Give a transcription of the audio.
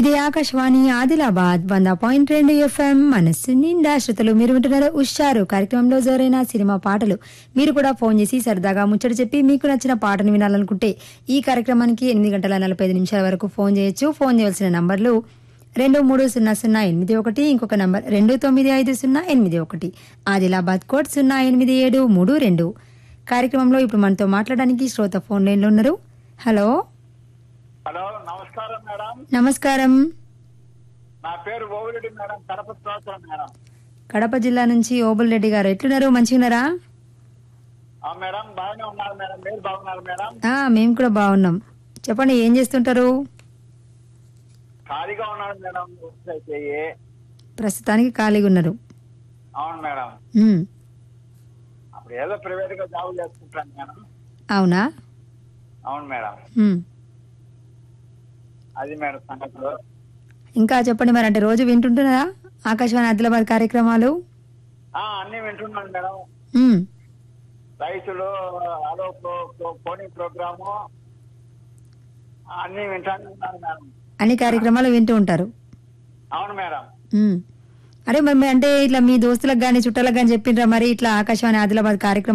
ఇది ఆకాశవాణి ఆదిలాబాద్ వంద పాయింట్ రెండు ఎఫ్ఎం మనస్సు నిండా శ్రుతులు మీరు వింటున్నారు ఉషారు కార్యక్రమంలో జోరైన సినిమా పాటలు మీరు కూడా ఫోన్ చేసి సరదాగా ముచ్చట చెప్పి మీకు నచ్చిన పాటను వినాలనుకుంటే ఈ కార్యక్రమానికి ఎనిమిది గంటల నలభై ఐదు నిమిషాల వరకు ఫోన్ చేయొచ్చు ఫోన్ చేయవలసిన నంబర్లు రెండు మూడు సున్నా సున్నా ఎనిమిది ఒకటి ఇంకొక నంబర్ రెండు తొమ్మిది ఐదు సున్నా ఎనిమిది ఒకటి ఆదిలాబాద్ కోడ్ సున్నా ఎనిమిది ఏడు మూడు రెండు కార్యక్రమంలో ఇప్పుడు మనతో మాట్లాడడానికి శ్రోత ఫోన్ లైన్లో ఉన్నారు హలో హలో నమస్కారం మేడం నమస్కారం నా పేరు ఓవిరెడ్డి మేడం కడప స్తోత్రం మేడం కడప జిల్లా నుంచి ఓబుల్ రెడ్డి గారు ఎట్లున్నారు మంచిగున్నారా ఆ మేడం బాగానే ఉన్నారు మేడం మీరు బాగున్నారు మేడం ఆ, మేము కూడా బాగున్నాం చెప్పండి ఏం చేస్తుంటారు ఖాళీగా ఉన్నాడు మేడం అయితే ప్రస్తుతానికి ఖాళీగా ఉన్నారు అవును మేడం ఉమ్, అప్పుడు ఏదో ప్రైవేట్ గా జాబ్ చేసుకుంటాను మేడం అవునా అవును మేడం ఉమ్. అది మేడం సంగతులు ఇంకా చెప్పండి మరి అంటే రోజు వింటుంటున్నారా ఆకాశవాణి ఆదిలాబాద్ కార్యక్రమాలు ఆ అన్ని వింటున్నాను మేడం ఉమ్, రైతులు అలో పోనీ ప్రోగ్రాము అన్ని వింటాను ఉన్నాను మేడం అన్ని కార్యక్రమాలు వింటూ ఉంటారు అవును మేడం ఉమ్. అరే మరి మీ- అంటే ఇట్లా మీ దోస్తులకు కానీ చుట్టాలకు కానీ చెప్పిండ్రా మరి ఇట్లా ఆకాశవాణి ఆదిలాబాద్ కార్యక్రమం